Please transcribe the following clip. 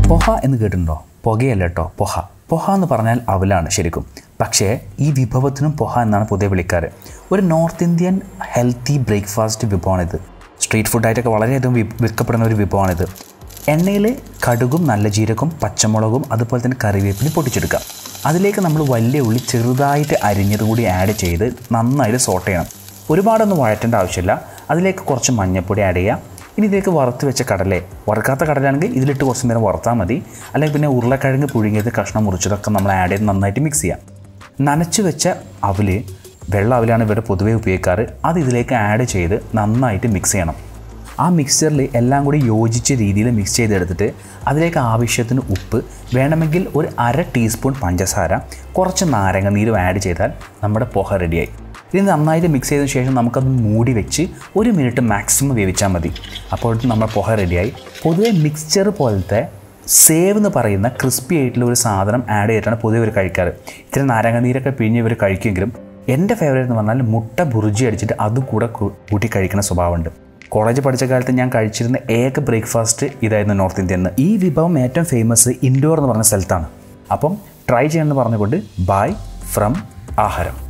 പൊഹ എന്ന് കേട്ടിട്ടുണ്ടോ പുകയല്ല കേട്ടോ പൊഹ പൊഹ എന്ന് പറഞ്ഞാൽ അവലാണ് ശരിക്കും പക്ഷേ ഈ വിഭവത്തിനും പൊഹ എന്നാണ് പൊതുവെ വിളിക്കാറ് ഒരു നോർത്ത് ഇന്ത്യൻ ഹെൽത്തി ബ്രേക്ക്ഫാസ്റ്റ് വിഭവമാണിത് സ്ട്രീറ്റ് ഫുഡായിട്ടൊക്കെ വളരെയധികം വി- വിൽക്കപ്പെടുന്ന ഒരു വിഭവമാണിത് എണ്ണയിൽ കടുകും നല്ല ജീരകവും പച്ചമുളകും അതുപോലെ തന്നെ കറിവേപ്പിലയും പൊട്ടിച്ചെടുക്കാം അതിലേക്ക് നമ്മൾ വലിയ ഉള്ളി ചെറുതായിട്ട് അരിഞ്ഞത് കൂടി ആഡ് ചെയ്ത് നന്നായിട്ട് സോട്ട് ചെയ്യണം ഒരുപാടൊന്നും വഴറ്റേണ്ട ആവശ്യമില്ല അതിലേക്ക് കുറച്ച് മഞ്ഞൾപ്പൊടി ആഡ് ചെയ്യാം ഇനി ഇതിലേക്ക് വറുത്ത് വെച്ച കടലേ വറുക്കാത്ത കടലാണെങ്കിൽ ഇതിലിട്ട് കുറച്ച് നേരം വറുത്താൽ മതി അല്ലെങ്കിൽ പിന്നെ ഉരുളക്കിഴങ്ങ് പുഴുങ്ങിയത് കഷ്ണം മുറിച്ചതൊക്കെ നമ്മൾ ആഡ് ചെയ്ത് നന്നായിട്ട് മിക്സ് ചെയ്യാം നനച്ച് വെച്ച അവല് വെള്ള അവലാണ് ഇവിടെ പൊതുവേ ഉപയോഗിക്കാറ് അത് ഇതിലേക്ക് ആഡ് ചെയ്ത് നന്നായിട്ട് മിക്സ് ചെയ്യണം ആ മിക്സറിൽ എല്ലാം കൂടി യോജിച്ച രീതിയിൽ മിക്സ് ചെയ്തെടുത്തിട്ട് അതിലേക്ക് ആവശ്യത്തിന് ഉപ്പ് വേണമെങ്കിൽ ഒരു അര ടീസ്പൂൺ പഞ്ചസാര കുറച്ച് നാരങ്ങ നീരും ആഡ് ചെയ്താൽ നമ്മുടെ പോഹ റെഡിയായി ഇനി നന്നായിട്ട് മിക്സ് ചെയ്തതിന് ശേഷം നമുക്കത് മൂടി വെച്ച് ഒരു മിനിറ്റ് മാക്സിമം വേവിച്ചാൽ മതി അപ്പോൾ നമ്മുടെ പോഹ റെഡിയായി പൊതുവെ മിക്സ്ചർ പോലത്തെ സേവ് എന്ന് പറയുന്ന ക്രിസ്പി ആയിട്ടുള്ള ഒരു സാധനം ആഡ് ചെയ്തിട്ടാണ് പൊതുവെ ഇവർ കഴിക്കാറ് ഇത്തിരി നാരങ്ങ നീരൊക്കെ പിഴിഞ്ഞ് ഇവർ കഴിക്കുമെങ്കിലും എൻ്റെ ഫേവറേറ്റ് എന്ന് പറഞ്ഞാൽ മുട്ട ബുർജി അടിച്ചിട്ട് അതും കൂടെ കൂ- കൂട്ടി കഴിക്കുന്ന സ്വഭാവമുണ്ട് കോളേജ് പഠിച്ച കാലത്ത് ഞാൻ കഴിച്ചിരുന്ന ഏക ബ്രേക്ക്ഫാസ്റ്റ് ഇതായിരുന്നു നോർത്ത് ഇന്ത്യൻ ഈ വിഭവം ഏറ്റവും ഫേമസ് ഇൻഡോർ എന്ന് പറഞ്ഞ സ്ഥലത്താണ് അപ്പം ട്രൈ ചെയ്യണമെന്ന് പറഞ്ഞുകൊണ്ട് ബൈ ഫ്രം ആഹാരം